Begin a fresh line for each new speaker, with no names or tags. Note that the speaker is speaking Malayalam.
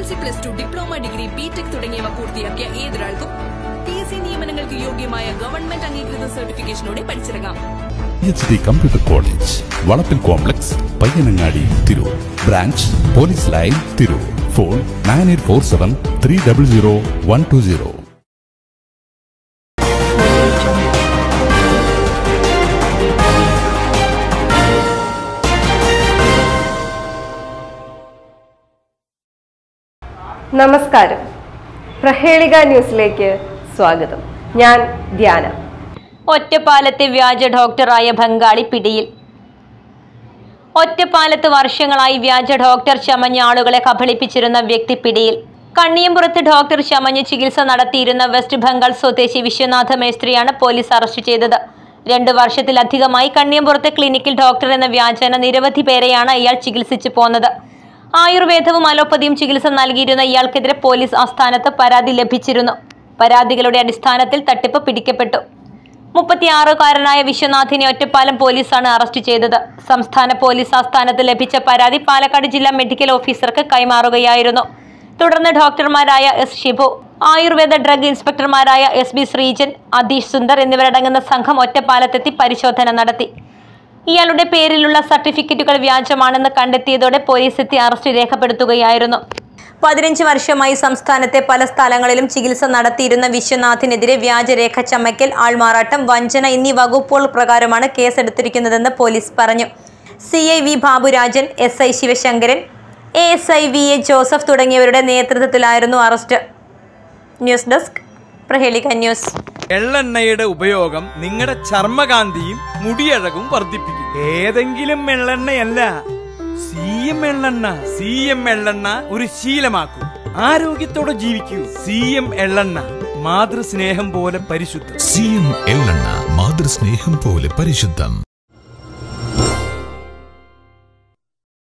C plus two diploma degree BTech തുടങ്ങിയവ പൂർത്തിയാക്കിയ ഏതൊരാൾക്കും പി എസ് സി നിയമനങ്ങൾക്ക് യോഗ്യമായ ഗവൺമെന്റ് അംഗീകൃത സർട്ടിഫിക്കേഷനോടെ പഠിച്ചിറങ്ങാം
എച്ച് ഡി കമ്പ്യൂട്ടർ കോളേജ് വളപ്പിൽ complex Payyanangadi Tirur branch police line Tirur phone nine eight four seven three double zero one two zero
നമസ്കാരം പ്രഹേളിക ന്യൂസിലേക്ക് സ്വാഗതം ഞാൻ ധ്യാന
ഒറ്റപ്പാലത്തെ വ്യാജ ഡോക്ടറായ ബംഗാളി പിടിയിൽ ഒറ്റപ്പാലത്ത് വർഷങ്ങളായി വ്യാജ ഡോക്ടർ ചമഞ്ഞ ആളുകളെ കബളിപ്പിച്ചിരുന്ന വ്യക്തി പിടിയിൽ കണ്ണിയമ്പുറത്ത് ഡോക്ടർ ചമഞ്ഞ് ചികിത്സ നടത്തിയിരുന്ന വെസ്റ്റ് ബംഗാൾ സ്വദേശി വിശ്വനാഥ മേസ്ത്രിയാണ് പോലീസ് അറസ്റ്റ് ചെയ്തത് രണ്ടു വർഷത്തിലധികമായി കണ്ണിയമ്പുറത്തെ ക്ലിനിക്കിൽ ഡോക്ടർ എന്ന വ്യാജന നിരവധി പേരെയാണ് ഇയാൾ ചികിത്സിച്ചു പോന്നത് ആയുർവേദവും അലോപ്പതിയും ചികിത്സ നൽകിയിരുന്ന ഇയാൾക്കെതിരെ പോലീസ് ആസ്ഥാനത്ത് പരാതി ലഭിച്ചിരുന്നു പരാതികളുടെ അടിസ്ഥാനത്തിൽ തട്ടിപ്പ് പിടിക്കപ്പെട്ടു മുപ്പത്തിയാറുകാരനായ വിശ്വനാഥിനെ ഒറ്റപ്പാലം പോലീസാണ് അറസ്റ്റ് ചെയ്തത് സംസ്ഥാന പോലീസ് ആസ്ഥാനത്ത് ലഭിച്ച പരാതി പാലക്കാട് ജില്ലാ മെഡിക്കൽ ഓഫീസർക്ക് കൈമാറുകയായിരുന്നു തുടർന്ന് ഡോക്ടർമാരായ എസ് ഷിബു ആയുർവേദ ഡ്രഗ് ഇൻസ്പെക്ടർമാരായ എസ് ബി ശ്രീജൻ അതീഷ് സുന്ദർ എന്നിവരടങ്ങുന്ന സംഘം ഒറ്റപ്പാലത്തെത്തി പരിശോധന നടത്തി ഇയാളുടെ പേരിലുള്ള സർട്ടിഫിക്കറ്റുകൾ വ്യാജമാണെന്ന് കണ്ടെത്തിയതോടെ പോലീസ് എത്തി അറസ്റ്റ് രേഖപ്പെടുത്തുകയായിരുന്നു പതിനഞ്ച് വർഷമായി സംസ്ഥാനത്തെ പല സ്ഥലങ്ങളിലും ചികിത്സ നടത്തിയിരുന്ന വിശ്വനാഥിനെതിരെ വ്യാജരേഖ ചമയ്ക്കൽ ആൾമാറാട്ടം വഞ്ചന എന്നീ വകുപ്പുകൾ പ്രകാരമാണ് കേസെടുത്തിരിക്കുന്നതെന്ന് പോലീസ് പറഞ്ഞു C I V Baburajan S I Sivasankaran A S I V A Joseph തുടങ്ങിയവരുടെ നേതൃത്വത്തിലായിരുന്നു arrest news desk Prahelika news
എള്ളെണ്ണയുടെ ഉപയോഗം നിങ്ങളുടെ ചർമ്മകാന്തിയും മുടിയഴകും വർദ്ധിപ്പിക്കും ഏതെങ്കിലും എള്ളെണ്ണയല്ല സി എം എള്ളെണ്ണ സി എം എള്ളെണ്ണ ഒരു ശീലമാക്കൂ ആരോഗ്യത്തോടെ ജീവിക്കൂ സി എം എള്ളെണ്ണ മാതൃസ്നേഹം പോലെ പരിശുദ്ധം
സി എം എള്ളെണ്ണ മാതൃസ്നേഹം പോലെ പരിശുദ്ധം